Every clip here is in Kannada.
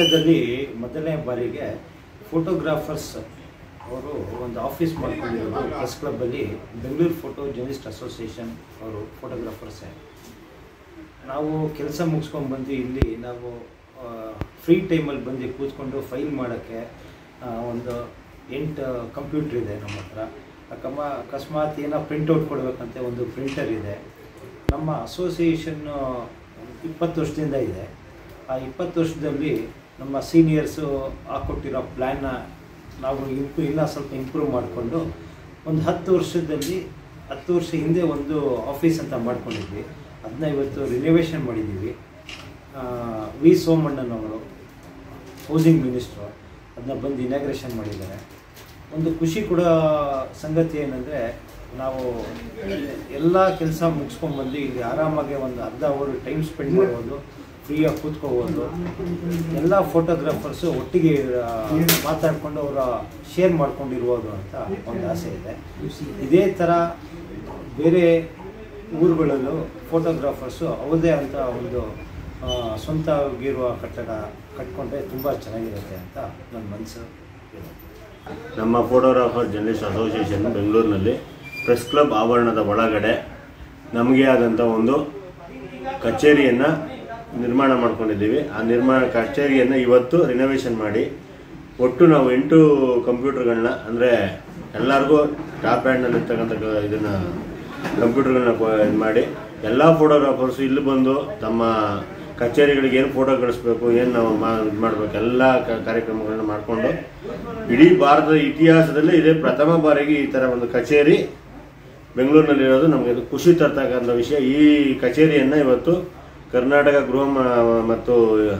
ಇಂಡಿಯಾದಲ್ಲಿ ಮೊದಲನೇ ಬಾರಿಗೆ ಫೋಟೋಗ್ರಾಫರ್ಸ್ ಅವರು ಒಂದು ಆಫೀಸ್ ಮಾಡ್ಕೊಂಡಿರೋದು ಪ್ರೆಸ್ ಕ್ಲಬ್ಬಲ್ಲಿ ಬೆಂಗಳೂರು ಫೋಟೋ ಜರ್ನಲಿಸ್ಟ್ ಅಸೋಸಿಯೇಷನ್ ಅವರು ಫೋಟೋಗ್ರಾಫರ್ಸೇ ನಾವು ಕೆಲಸ ಮುಗಿಸ್ಕೊಂಡು ಬಂದು ಇಲ್ಲಿ ನಾವು ಫ್ರೀ ಟೈಮಲ್ಲಿ ಬಂದು ಕೂತ್ಕೊಂಡು ಫೈಲ್ ಮಾಡೋಕ್ಕೆ ಆ, ಒಂದು ಎಂಟು ಕಂಪ್ಯೂಟ್ರ್ ಇದೆ ನಮ್ಮ ಹತ್ರ ಅಕಮ್ಮ ಅಕಸ್ಮಾತ್ ಏನೋ ಪ್ರಿಂಟೌಟ್ ಕೊಡಬೇಕಂತೆ ಒಂದು ಪ್ರಿಂಟರ್ ಇದೆ ನಮ್ಮ ಅಸೋಸಿಯೇಷನ್ನು ಇಪ್ಪತ್ತು ವರ್ಷದಿಂದ ಇದೆ ಆ ಇಪ್ಪತ್ತು ವರ್ಷದಲ್ಲಿ ನಮ್ಮ ಸೀನಿಯರ್ಸು ಹಾಕ್ಕೊಟ್ಟಿರೋ ಪ್ಲ್ಯಾನ್ನ ನಾವು ಇಂಪ್ರೂ ಇನ್ನೂ ಸ್ವಲ್ಪ ಇಂಪ್ರೂವ್ ಮಾಡಿಕೊಂಡು ಒಂದು ಹತ್ತು ವರ್ಷದಲ್ಲಿ ಹತ್ತು ವರ್ಷ ಹಿಂದೆ ಒಂದು ಆಫೀಸ್ ಅಂತ ಮಾಡ್ಕೊಂಡಿದ್ವಿ ಅದನ್ನ ಇವತ್ತು ರಿನೋವೇಷನ್ ಮಾಡಿದ್ದೀವಿ ಆ, ವಿ ಸೋಮಣ್ಣನವರು ಹೌಸಿಂಗ್ ಮಿನಿಸ್ಟ್ರು ಅದನ್ನ ಬಂದು ಇನಾಗ್ರೇಷನ್ ಮಾಡಿದ್ದಾರೆ ಒಂದು ಖುಷಿ ಕೂಡ ಸಂಗತಿ ಏನಂದರೆ ನಾವು ಎಲ್ಲ ಕೆಲಸ ಮುಗಿಸ್ಕೊಂಡ್ಬಂದು ಇಲ್ಲಿ ಆರಾಮಾಗಿ ಒಂದು ಅರ್ಧ ಅವರ್ ಟೈಮ್ ಸ್ಪೆಂಡ್ ಮಾಡ್ಬೋದು ಫ್ರೀಯಾಗಿ ಕೂತ್ಕೋಬೋದು ಎಲ್ಲ ಫೋಟೋಗ್ರಾಫರ್ಸು ಒಟ್ಟಿಗೆ ಆ, ಮಾತಾಡಿಕೊಂಡು ಅವರ ಶೇರ್ ಮಾಡ್ಕೊಂಡಿರ್ಬೋದು ಅಂತ ಒಂದು ಆಸೆ ಇದೆ ಇದೇ ಥರ ಬೇರೆ ಊರುಗಳಲ್ಲೂ ಫೋಟೋಗ್ರಾಫರ್ಸು ಅವ್ರದ್ದೇ ಅಂತ ಒಂದು ಆ, ಸ್ವಂತವಾಗಿರುವ ಕಟ್ಟಡ ಕಟ್ಕೊಂಡ್ರೆ ತುಂಬ ಚೆನ್ನಾಗಿರುತ್ತೆ ಅಂತ ನನ್ನ ಮನಸ್ಸು ಇರುತ್ತೆ ನಮ್ಮ ಫೋಟೋಗ್ರಾಫರ್ ಜರ್ನಲಿಸ್ಟ್ ಅಸೋಸಿಯೇಷನ್ ಬೆಂಗಳೂರಿನಲ್ಲಿ ಪ್ರೆಸ್ ಕ್ಲಬ್ ಆವರಣದ ಒಳಗಡೆ ನಮಗೆ ಆದಂಥ ಒಂದು ಕಚೇರಿಯನ್ನು ನಿರ್ಮಾಣ ಮಾಡ್ಕೊಂಡಿದ್ದೀವಿ ಆ ನಿರ್ಮಾಣ ಕಚೇರಿಯನ್ನು ಇವತ್ತು ರಿನೋವೇಷನ್ ಮಾಡಿ ಒಟ್ಟು ನಾವು ಎಂಟು ಕಂಪ್ಯೂಟರ್ಗಳನ್ನ ಅಂದರೆ ಎಲ್ಲರಿಗೂ ಟಾಪ್ ಬ್ರ್ಯಾಂಡ್ನಲ್ಲಿ ಇರ್ತಕ್ಕಂಥ ಕ- ಇದನ್ನು ಕಂಪ್ಯೂಟರ್ಗಳನ್ನ ಇದು ಮಾಡಿ ಎಲ್ಲ ಫೋಟೋಗ್ರಾಫರ್ಸು ಇಲ್ಲಿ ಬಂದು ತಮ್ಮ ಕಚೇರಿಗಳಿಗೆ ಏನು ಫೋಟೋ ಕಳಿಸ್ಬೇಕು ಏನು ನಾವು ಮಾ ಇದು ಮಾಡಬೇಕು ಎಲ್ಲ ಕ- ಕಾರ್ಯಕ್ರಮಗಳನ್ನ ಮಾಡಿಕೊಂಡು ಇಡೀ ಭಾರತದ ಇತಿಹಾಸದಲ್ಲೇ ಇದೇ ಪ್ರಥಮ ಬಾರಿಗೆ ಈ ಥರ ಒಂದು ಕಚೇರಿ ಬೆಂಗಳೂರಿನಲ್ಲಿರೋದು ನಮಗೆ ಇದು ಖುಷಿ ತರ್ತಕ್ಕಂಥ ವಿಷಯ ಈ ಕಚೇರಿಯನ್ನು ಇವತ್ತು ಕರ್ನಾಟಕ ಗೃಹ ಮ- ಮತ್ತು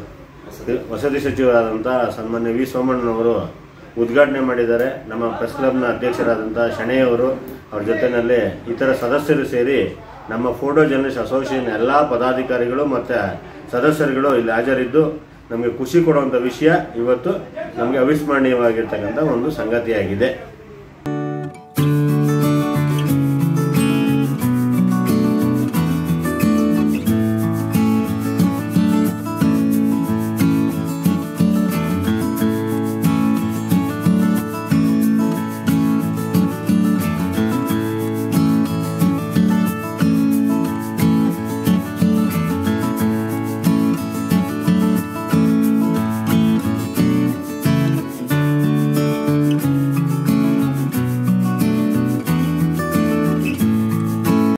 ವಸತಿ ಸಚಿವರಾದಂಥ ಸನ್ಮಾನ್ಯ ವಿ ಸೋಮಣ್ಣನವರು ಉದ್ಘಾಟನೆ ಮಾಡಿದ್ದಾರೆ ನಮ್ಮ ಪ್ರೆಸ್ ಕ್ಲಬ್ನ ಅಧ್ಯಕ್ಷರಾದಂಥ ಶಣೆಯವರು ಅವ್ರ ಜೊತೆಯಲ್ಲಿ ಇತರ ಸದಸ್ಯರು ಸೇರಿ ನಮ್ಮ ಫೋಟೋ ಜರ್ನಲಿಸ್ಟ್ ಅಸೋಸಿಯೇಷನ್ ಎಲ್ಲ ಪದಾಧಿಕಾರಿಗಳು ಮತ್ತು ಸದಸ್ಯರುಗಳು ಇಲ್ಲಿ ಹಾಜರಿದ್ದು ನಮಗೆ ಖುಷಿ ಕೊಡುವಂಥ ವಿಷಯ ಇವತ್ತು ನಮಗೆ ಅವಿಸ್ಮರಣೀಯವಾಗಿರ್ತಕ್ಕಂಥ ಒಂದು ಸಂಗತಿಯಾಗಿದೆ